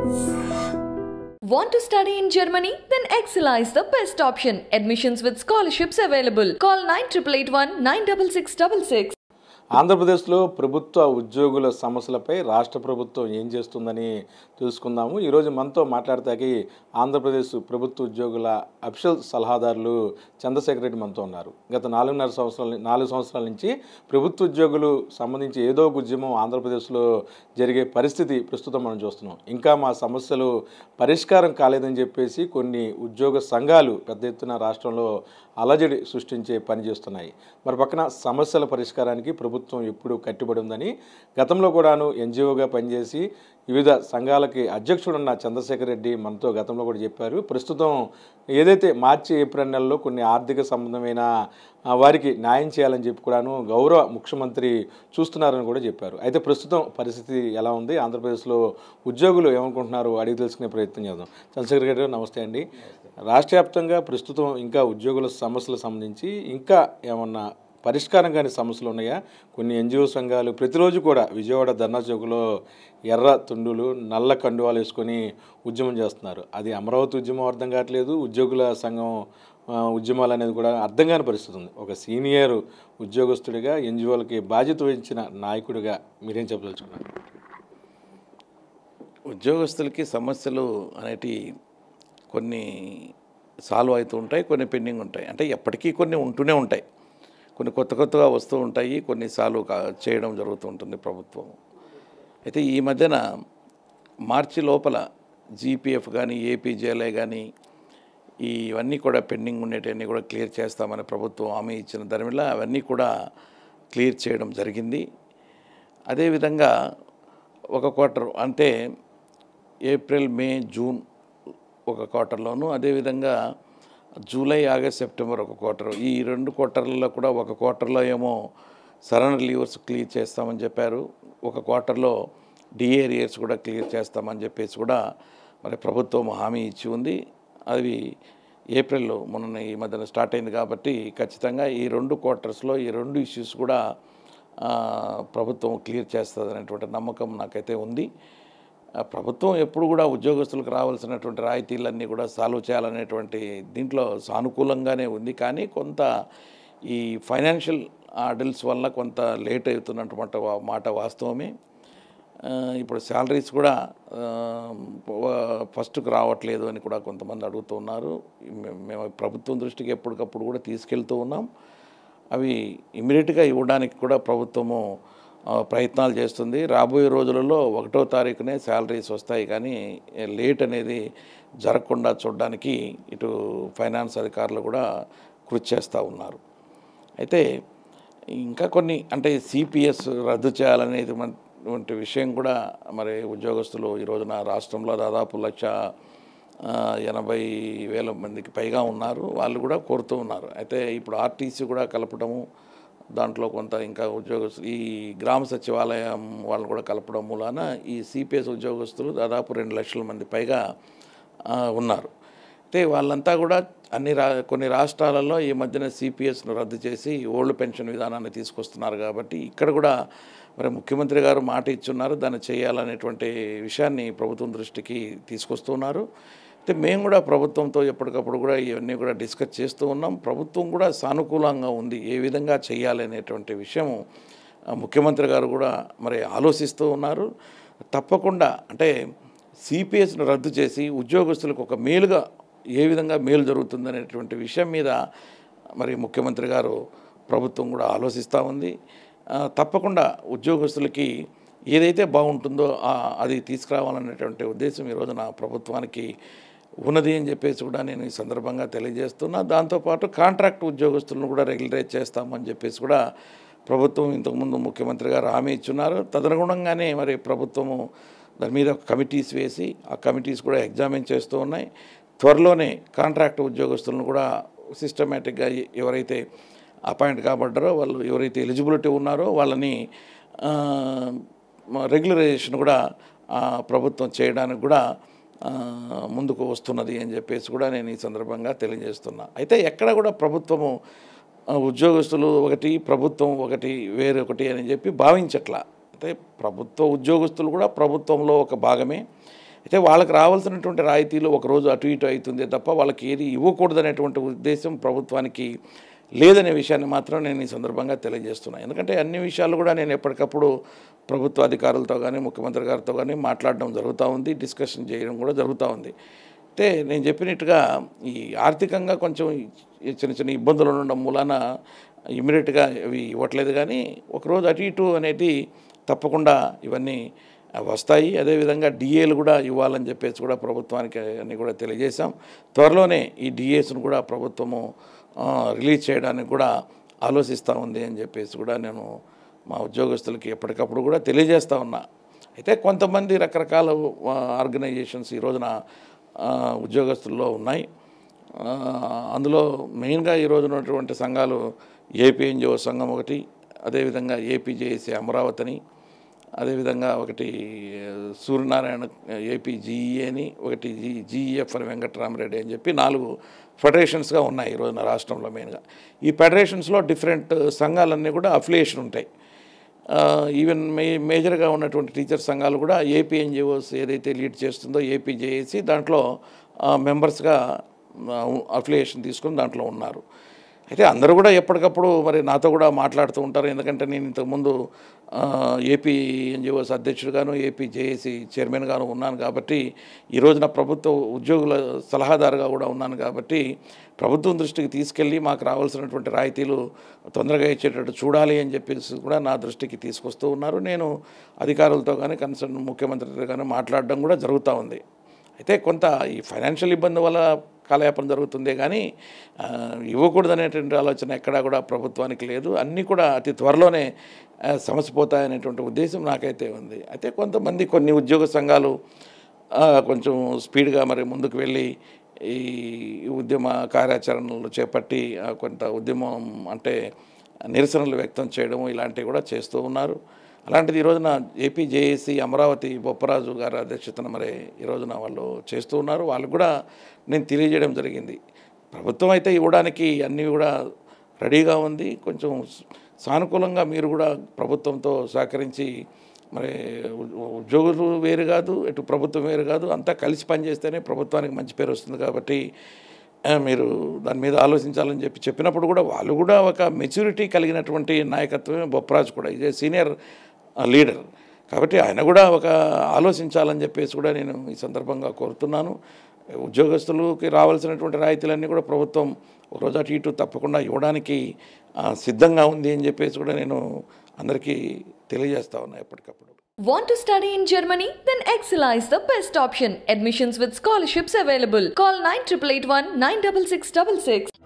Want to study in Germany? Then Excella is the best option. Admissions with scholarships available. Call 9881 96666. ఆంధ్రప్రదేశ్లో ప్రభుత్వ ఉద్యోగుల సమస్యలపై రాష్ట్ర ప్రభుత్వం ఏం చేస్తుందని తెలుసుకుందాము ఈరోజు మనతో మాట్లాడతాకి ఆంధ్రప్రదేశ్ ప్రభుత్వ ఉద్యోగుల అఫిషియల్ సలహాదారులు చంద్రశేఖర్ రెడ్డి మనతో ఉన్నారు గత నాలుగున్నర సంవత్సరాల నాలుగు సంవత్సరాల నుంచి ప్రభుత్వ ఉద్యోగులు సంబంధించి ఏదో ఒక ఉద్యమం ఆంధ్రప్రదేశ్లో జరిగే పరిస్థితి ప్రస్తుతం మనం చూస్తున్నాం ఇంకా మా సమస్యలు పరిష్కారం కాలేదని చెప్పేసి కొన్ని ఉద్యోగ సంఘాలు పెద్ద ఎత్తున రాష్ట్రంలో అలజడి సృష్టించే పని చేస్తున్నాయి మరి పక్కన సమస్యల పరిష్కారానికి ప్రభుత్వం ఎప్పుడు కట్టుబడి ఉందని గతంలో కూడాను ఎన్జిఓగా పనిచేసి వివిధ సంఘాలకి అధ్యక్షుడున్న చంద్రశేఖర్ రెడ్డి మనతో గతంలో కూడా చెప్పారు ప్రస్తుతం ఏదైతే మార్చి ఏప్రిల్ నెలలో కొన్ని ఆర్థిక సంబంధమైన ఆ, వారికి న్యాయం చేయాలని చెప్పి కూడాను గౌరవ ముఖ్యమంత్రి చూస్తున్నారని కూడా చెప్పారు అయితే ప్రస్తుతం పరిస్థితి ఎలా ఉంది ఆంధ్రప్రదేశ్లో ఉద్యోగులు ఏమనుకుంటున్నారు అడిగి తెలుసుకునే ప్రయత్నం చేద్దాం చంద్రశేఖర్ రెడ్డి గారు నమస్తే అండి రాష్ట్ర వ్యాప్తంగా ప్రస్తుతం ఇంకా ఉద్యోగుల సమస్యలకు సంబంధించి ఇంకా ఏమన్నా పరిష్కారం కాని సమస్యలు ఉన్నాయా కొన్ని ఎన్జిఓ సంఘాలు ప్రతిరోజు కూడా విజయవాడ ధర్నా చౌక్లో ఎర్ర తుండులు నల్ల కండువాలు వేసుకొని ఉద్యమం చేస్తున్నారు అది అమరావతి ఉద్యమం అర్థం కావట్లేదు ఉద్యోగుల సంఘం ఆ, ఉద్యమాలు అనేది కూడా అర్థం కాని పరిస్థితి ఉంది ఒక సీనియర్ ఉద్యోగస్తుడిగా ఎన్జిఓలకి బాధ్యత వహించిన నాయకుడిగా మీరేం చెప్పదలుచుకున్నారు ఉద్యోగస్తులకి సమస్యలు అనేటి కొన్ని సాల్వ్ అవుతూ ఉంటాయి కొన్ని పెండింగ్ ఉంటాయి అంటే ఎప్పటికీ కొన్ని ఉంటూనే ఉంటాయి కొన్ని కొత్త కొత్తగా వస్తూ ఉంటాయి కొన్ని సాల్వ్ కా చేయడం జరుగుతూ ఉంటుంది ప్రభుత్వం అయితే ఈ మధ్యన మార్చి లోపల జీపీఎఫ్ కానీ ఏపీజేఎల్ఐ కానీ ఇవన్నీ కూడా పెండింగ్ ఉండేటన్నీ కూడా క్లియర్ చేస్తామని ప్రభుత్వం హామీ ఇచ్చిన ధర్మిలా అవన్నీ కూడా క్లియర్ చేయడం జరిగింది అదేవిధంగా ఒక క్వార్టర్ అంటే ఏప్రిల్ మే జూన్ ఒక క్వార్టర్లోను అదేవిధంగా జూలై ఆగస్ట్ సెప్టెంబర్ ఒక క్వార్టర్ ఈ రెండు క్వార్టర్లలో కూడా ఒక క్వార్టర్లో ఏమో సరెండర్ లీవర్స్ క్లియర్ చేస్తామని చెప్పారు ఒక క్వార్టర్లో డిఏరియర్స్ కూడా క్లియర్ చేస్తామని చెప్పేసి కూడా మరి ప్రభుత్వం హామీ ఇచ్చి ఉంది అవి ఏప్రిల్లో మొన్న ఈ మధ్యన స్టార్ట్ అయింది కాబట్టి ఖచ్చితంగా ఈ రెండు క్వార్టర్స్లో ఈ రెండు ఇష్యూస్ కూడా ఆ, ప్రభుత్వం క్లియర్ చేస్తుంది అనేటువంటి నమ్మకం నాకైతే ఉంది ఆ, ప్రభుత్వం ఎప్పుడు కూడా ఉద్యోగస్తులకు రావాల్సినటువంటి రాయితీలన్నీ కూడా సాల్వ్ చేయాలనేటువంటి దీంట్లో సానుకూలంగానే ఉంది కానీ కొంత ఈ ఫైనాన్షియల్ ఆర్డల్స్ వల్ల కొంత లేట్ అవుతున్నటువంటి వా- మాట వాస్తవమే ఆ, ఇప్పుడు శాలరీస్ కూడా ఆ, వ- ఫస్ట్కి రావట్లేదు అని కూడా కొంతమంది అడుగుతున్నారు మే- మేము ప్రభుత్వం దృష్టికి ఎప్పటికప్పుడు కూడా తీసుకెళ్తూ ఉన్నాం అవి ఇమీడియట్గా ఇవ్వడానికి కూడా ప్రభుత్వము ఆ, ప్రయత్నాలు చేస్తుంది రాబోయే రోజులలో ఒకటో తారీఖునే శాలరీస్ వస్తాయి కానీ లేట్ అనేది జరగకుండా చూడడానికి ఇటు ఫైనాన్స్ అధికారులు కూడా కృషి చేస్తూ ఉన్నారు అయితే ఇంకా కొన్ని అంటే సిపిఎస్ రద్దు చేయాలనేది మన- వంటి విషయం కూడా మరి ఉద్యోగస్తులు ఈ రోజున రాష్ట్రంలో దాదాపు లక్ష ఆ, ఎనభై వేల మందికి పైగా ఉన్నారు వాళ్ళు కూడా కోరుతూ ఉన్నారు అయితే ఇప్పుడు ఆర్టీసీ కూడా కలపడము దాంట్లో కొంత ఇంకా ఉద్యోగస్తులు ఈ గ్రామ సచివాలయం వాళ్ళు కూడా కలపడం మూలాన ఈ సిపిఎస్ ఉద్యోగస్తులు దాదాపు రెండు లక్షల మంది పైగా ఆ, ఉన్నారు అయితే వాళ్ళంతా కూడా అన్ని రా కొన్ని రాష్ట్రాలలో ఈ మధ్యన సిపిఎస్ను రద్దు చేసి ఓల్డ్ పెన్షన్ విధానాన్ని తీసుకొస్తున్నారు కాబట్టి ఇక్కడ కూడా మరి ముఖ్యమంత్రి గారు మాట ఇచ్చున్నారు దాన్ని చేయాలనేటువంటి విషయాన్ని ప్రభుత్వం దృష్టికి తీసుకొస్తున్నారు అయితే మేము కూడా ప్రభుత్వంతో ఎప్పటికప్పుడు కూడా ఇవన్నీ కూడా డిస్కస్ చేస్తూ ఉన్నాం ప్రభుత్వం కూడా సానుకూలంగా ఉంది ఏ విధంగా చేయాలి అనేటువంటి విషయం ఆ, ముఖ్యమంత్రి గారు కూడా మరి ఆలోచిస్తూ ఉన్నారు తప్పకుండా అంటే సిపిఎస్ను రద్దు చేసి ఉద్యోగస్తులకు ఒక మేలుగా ఏ విధంగా మేలు జరుగుతుందనేటువంటి విషయం మీద మరి ముఖ్యమంత్రి గారు ప్రభుత్వం కూడా ఆలోచిస్తూ ఉంది ఆ, తప్పకుండా ఉద్యోగస్తులకి ఏదైతే బాగుంటుందో ఆ, అది తీసుకురావాలనేటువంటి ఉద్దేశం ఈరోజు నా ప్రభుత్వానికి ఉన్నది అని చెప్పేసి కూడా నేను ఈ సందర్భంగా తెలియజేస్తున్నా దాంతోపాటు కాంట్రాక్ట్ ఉద్యోగస్తులను కూడా రెగ్యులరైజ్ చేస్తామని చెప్పేసి కూడా ప్రభుత్వం ఇంతకుముందు ముఖ్యమంత్రి గారు హామీ ఇచ్చున్నారు తదనుగుణంగానే మరి ప్రభుత్వము దాని మీద కమిటీస్ వేసి ఆ కమిటీస్ కూడా ఎగ్జామిన్ చేస్తూ ఉన్నాయి త్వరలోనే కాంట్రాక్ట్ ఉద్యోగస్తులను కూడా సిస్టమేటిక్గా ఎవరైతే అపాయింట్ కాబడ్డారో వాళ్ళు ఎవరైతే ఎలిజిబిలిటీ ఉన్నారో వాళ్ళని ఆ, రెగ్యులరైజేషన్ కూడా ఆ, ప్రభుత్వం చేయడానికి కూడా ఆ, ముందుకు వస్తున్నది అని చెప్పేసి కూడా నేను ఈ సందర్భంగా తెలియజేస్తున్నా అయితే ఎక్కడ కూడా ప్రభుత్వము ఆ, ఉద్యోగస్తులు ఒకటి ప్రభుత్వం ఒకటి వేరొకటి అని చెప్పి భావించట్లా అయితే ప్రభుత్వ ఉద్యోగస్తులు కూడా ప్రభుత్వంలో ఒక భాగమే అయితే వాళ్ళకి రావాల్సినటువంటి రాయితీలు ఒక రోజు అటు ఇటు అవుతుంది తప్ప వాళ్ళకి ఏది ఇవ్వకూడదనేటువంటి ఉద్దేశం ప్రభుత్వానికి లేదనే విషయాన్ని మాత్రం నేను ఈ సందర్భంగా తెలియజేస్తున్నాను ఎందుకంటే అన్ని విషయాలు కూడా నేను ఎప్పటికప్పుడు ప్రభుత్వ అధికారులతో కానీ ముఖ్యమంత్రి గారితో కానీ మాట్లాడడం జరుగుతూ ఉంది డిస్కషన్ చేయడం కూడా జరుగుతూ ఉంది అంటే నేను చెప్పినట్టుగా ఈ ఆర్థికంగా కొంచెం ఈ చిన్న చిన్న ఇబ్బందులు ఉండడం మూలాన ఇమీడియట్గా ఇవి ఇవ్వట్లేదు కానీ ఒకరోజు అటు ఇటు అనేది తప్పకుండా ఇవన్నీ వస్తాయి అదేవిధంగా డిఏలు కూడా ఇవ్వాలని చెప్పేసి కూడా ప్రభుత్వానికి అన్ని కూడా తెలియజేశాం త్వరలోనే ఈ డిఏస్ను కూడా ప్రభుత్వము ఆ, రిలీజ్ చేయడానికి కూడా ఆలోచిస్తూ ఉంది అని చెప్పేసి కూడా నేను మా ఉద్యోగస్తులకి ఎప్పటికప్పుడు కూడా తెలియజేస్తూ ఉన్నా అయితే కొంతమంది రకరకాల ఆ, ఆర్గనైజేషన్స్ ఈ రోజున ఆ, ఉద్యోగస్తుల్లో ఉన్నాయి ఆ, అందులో మెయిన్గా ఈ రోజున ఉన్నటువంటి సంఘాలు ఏపీ ఎన్జిఓ సంఘం ఒకటి అదేవిధంగా ఏపీజేఏసీ అమరావతి అని అదేవిధంగా ఒకటి ఆ, సూర్యనారాయణ ఏపీ జీఈ అని ఒకటి జీ జీఈఎఫ్ అని వెంకటరామరెడ్డి అని చెప్పి నాలుగు ఫెడరేషన్స్గా ఉన్నాయి ఈ రోజున రాష్ట్రంలో మెయిన్గా ఈ ఫెడరేషన్స్లో డిఫరెంట్ సంఘాలన్నీ కూడా అఫిలియేషన్ ఉంటాయి ఆ, ఈవెన్ మే మేజర్గా ఉన్నటువంటి టీచర్ సంఘాలు కూడా ఏపీ ఎన్జిఓస్ ఏదైతే లీడ్ చేస్తుందో ఏపీ జేఏసీ దాంట్లో ఆ, మెంబర్స్గా ఆ, అఫిలియేషన్ తీసుకొని దాంట్లో ఉన్నారు అయితే అందరూ కూడా ఎప్పటికప్పుడు మరి నాతో కూడా మాట్లాడుతూ ఉంటారు ఎందుకంటే నేను ఇంతకుముందు ఆ, ఏపీ ఎన్జిఓస్ అధ్యక్షుడిగాను ఏపీ జేఏసీ చైర్మన్గాను ఉన్నాను కాబట్టి ఈ రోజున ప్రభుత్వ ఉద్యోగుల సలహాదారుగా కూడా ఉన్నాను కాబట్టి ప్రభుత్వం దృష్టికి తీసుకెళ్ళి మాకు రావాల్సినటువంటి రాయితీలు తొందరగా ఇచ్చేటట్టు చూడాలి అని చెప్పేసి కూడా నా దృష్టికి తీసుకొస్తూ ఉన్నారు నేను అధికారులతో కానీ కన్సర్న్ ముఖ్యమంత్రితో కానీ మాట్లాడడం కూడా జరుగుతూ ఉంది అయితే కొంత ఈ ఫైనాన్షియల్ ఇబ్బంది వల్ల కాలయాపన జరుగుతుందే కానీ ఆ, ఇవ్వకూడదనేటువంటి ఆలోచన ఎక్కడా కూడా ప్రభుత్వానికి లేదు అన్నీ కూడా అతి త్వరలోనే ఆ, సమసిపోతాయనేటువంటి ఉద్దేశం నాకైతే ఉంది అయితే కొంతమంది కొన్ని ఉద్యోగ సంఘాలు ఆ, కొంచెం స్పీడ్గా మరి ముందుకు వెళ్ళి ఈ ఉద్యమ కార్యాచరణలు చేపట్టి ఆ, కొంత ఉద్యమం అంటే నిరసనలు వ్యక్తం చేయడం ఇలాంటివి కూడా చేస్తూ ఉన్నారు అలాంటిది ఈ రోజున ఏపీ జేఏసీ అమరావతి బొప్పరాజు గారి అధ్యక్షతన మరి ఈ రోజున వాళ్ళు చేస్తూ ఉన్నారు వాళ్ళకు కూడా నేను తెలియజేయడం జరిగింది ప్రభుత్వం అయితే ఇవ్వడానికి అన్నీ కూడా రెడీగా ఉంది కొంచెం సానుకూలంగా మీరు కూడా ప్రభుత్వంతో సహకరించి మరి ఉ- ఉద్యోగులు వేరు కాదు ఇటు ప్రభుత్వం వేరు కాదు అంతా కలిసి పనిచేస్తేనే ప్రభుత్వానికి మంచి పేరు వస్తుంది కాబట్టి ఆ, మీరు దాని మీద ఆలోచించాలని చెప్పి చెప్పినప్పుడు కూడా వాళ్ళు కూడా ఒక మెచ్యూరిటీ కలిగినటువంటి నాయకత్వమే బొప్పరాజు కూడా ఇదే సీనియర్ లీడర్ కాబట్టి ఆయన కూడా ఒక ఆలోచించాలని చెప్పేసి కూడా నేను ఈ సందర్భంగా కోరుతున్నాను ఉద్యోగస్తులకి రావాల్సినటువంటి రాయితీలన్నీ కూడా ప్రభుత్వం ఒక రోజు అటు ఇటు తప్పకుండా ఇవ్వడానికి ఆ, సిద్ధంగా ఉంది అని చెప్పేసి కూడా నేను అందరికీ తెలియజేస్తా ఉన్నా ఎప్పటికప్పుడు Want to study in Germany? Then Excella is the best option. Admissions with scholarships available. Call 9881 96666.